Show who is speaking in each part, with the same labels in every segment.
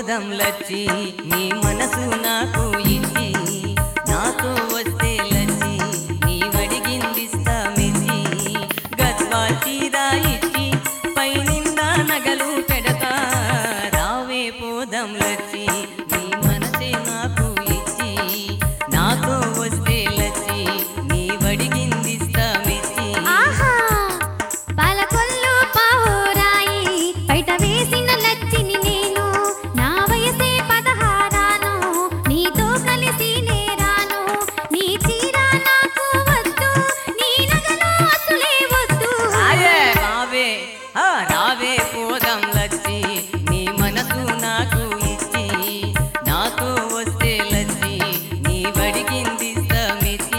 Speaker 1: పోదం లచ్చి నీ మనసు నాకు ఇచ్చి నాతో వస్తే లచ్చి నీ వడిగిందిస్తా మెచ్చి గద్వాల్ చీరా ఇచ్చి పైనిందా నగలు పెడతా రావే పోదం లచ్చి నీ మనసే నాకు ఇచ్చి నాతో వస్తే లచ్చి నీ వడిగిందిస్తా మెచ్చి
Speaker 2: ఆహా పాలకొల్లు పావురాయి బయట వేసిన లచ్చిని నేను నా వయసే పదహారాను నీతో కలిసి నేరాను నీ చీర నాకు వద్దు నీ నగలు అసలే వద్దు
Speaker 1: రావే రావే ఆ రావే పోదాం లచ్చి నీ మనసు నాకు ఇచ్చి నాతో వస్తే లచ్చి నీ బడికింది సమితి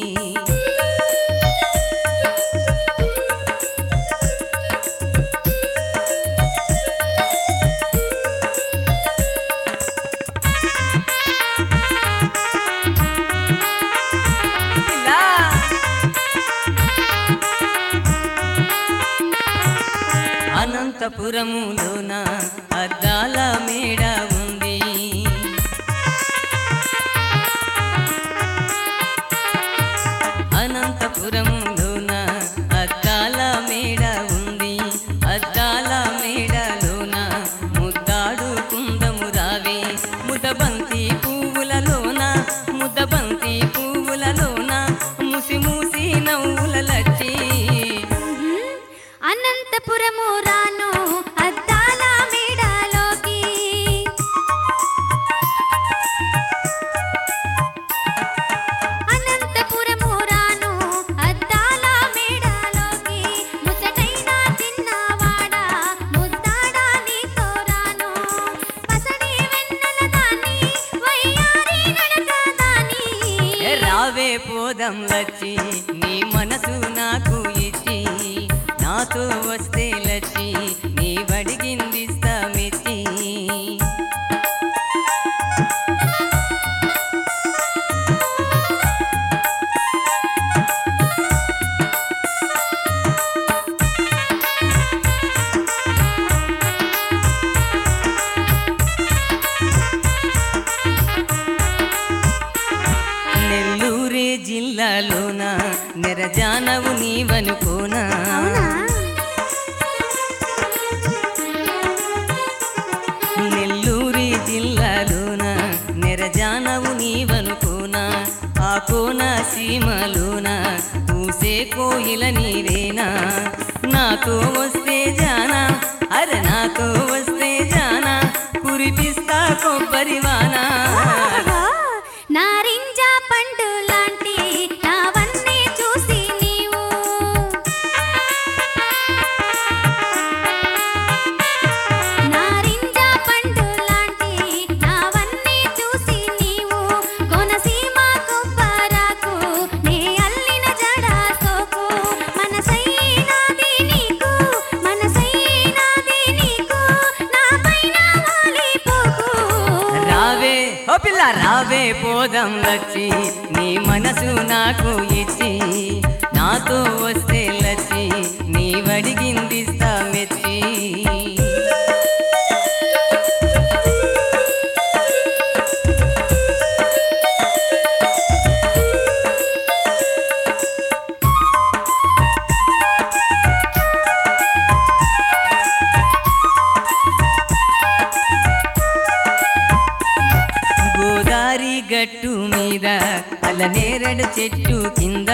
Speaker 1: ఇలా అనంతపురములోన అద్దాల మేడ ఉంది అనంతపురములోన అద్దాల మేడ ఉంది అద్దాల మేడలోన ముద్దాడు కుందము రావే ముదబంతి పువ్వులలోన ముదబంతి పువ్వులలోన ముసి ముసి నవ్వుల లచ్చి
Speaker 2: అనంతపురము రాను అద్దాల మేడలోకి అనంతపురము రాను అద్దాల మేడలోకి ముసటైన చిన్నవాడ ముద్దాడా నీతో రాను పసడి వెన్నెల దాని వయ్యారి నడక దాని
Speaker 1: ఏ రావే పోదం లచ్చి నీ మనసు నాకు ఇచ్చి నాతో వస్తే లచ్చి నీ బడిగిందిస్తా మెచ్చి నెల్లూరే జిల్లాలోన నెరజానవు నీవనుకోనా
Speaker 2: అవునా
Speaker 1: నెల్లూరి జిల్లాలోన నెరజానవు నీవనుకోనా ఆ కోన సీమలోన పూసే కోయిల నీవేనా నాతో వస్తే జానా అరే నాతో వస్తే జానా కురిపిస్తా కొబ్బరివానా
Speaker 2: నారింజ పండు లాంటి నావన్నీ చూసి నీవు నారింజ పండు లాంటి నావన్నీ చూసి నీవు కోనసీమ కొబ్బరాకు నే అల్లిన జడా సోకు మనసైనాది నీకు మనసైనాది నీకు నా పైన వాలిపోకు
Speaker 1: రావే ఓ పిల్ల రావే పోదాం లచ్చి నీ మనసు నాకు ఇచ్చి నాతో వస్తే లచ్చి నీ వడిగిందిస్తా మెచ్చి గోదారి గట్టు మీద అలనేరడు చెట్టు కింద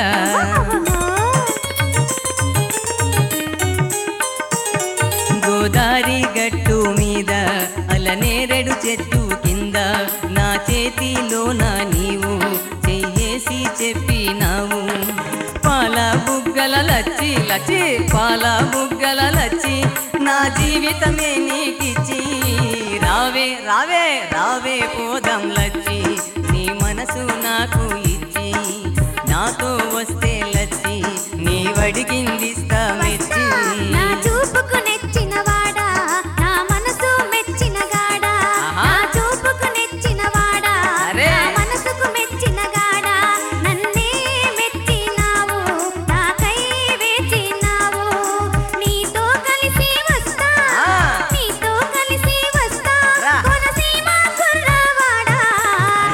Speaker 1: గోదారి గట్టు మీద అలనేరడు చెట్టు కింద నా చేతిలోన నీవు చెయ్యేసి చెప్పినావు పాల బుగ్గల లచ్చి లచ్చి పాల బుగ్గల లచ్చి నా జీవితమే నీకిచ్చి రావే రావే రావే పోదాం లచ్చి నీ మనసు నాకు ఇచ్చి నాతో వస్తే లచ్చి నీ వడికిందిస్తా మెచ్చి
Speaker 2: నా చూపుకు నెచ్చిన వాడా నా మనసు మెచ్చిన గాడా
Speaker 1: ఆహా.
Speaker 2: నా చూపుకు నెచ్చిన వాడా
Speaker 1: అరే.
Speaker 2: నా మనసుకు మెచ్చిన గాడా నన్నే మెచ్చినావు నాకై వేచినావు నీతో కలిసి వస్తా
Speaker 1: ఆ.
Speaker 2: నీతో కలిసి వస్తా
Speaker 1: రా.
Speaker 2: కొనసీ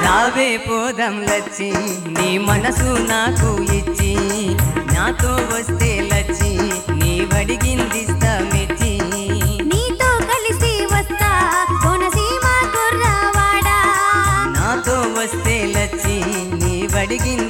Speaker 1: రావే పోదం లచ్చి నీ మనసు నాకు ఇచ్చి నాతో వస్తే లచ్చి నీ వడిగిందిస్తా మెచ్చి
Speaker 2: నీతో కలిసి వస్తా కోనసీమ కుర్రవాడా
Speaker 1: నాతో వస్తే లచ్చి నీ వడిగింది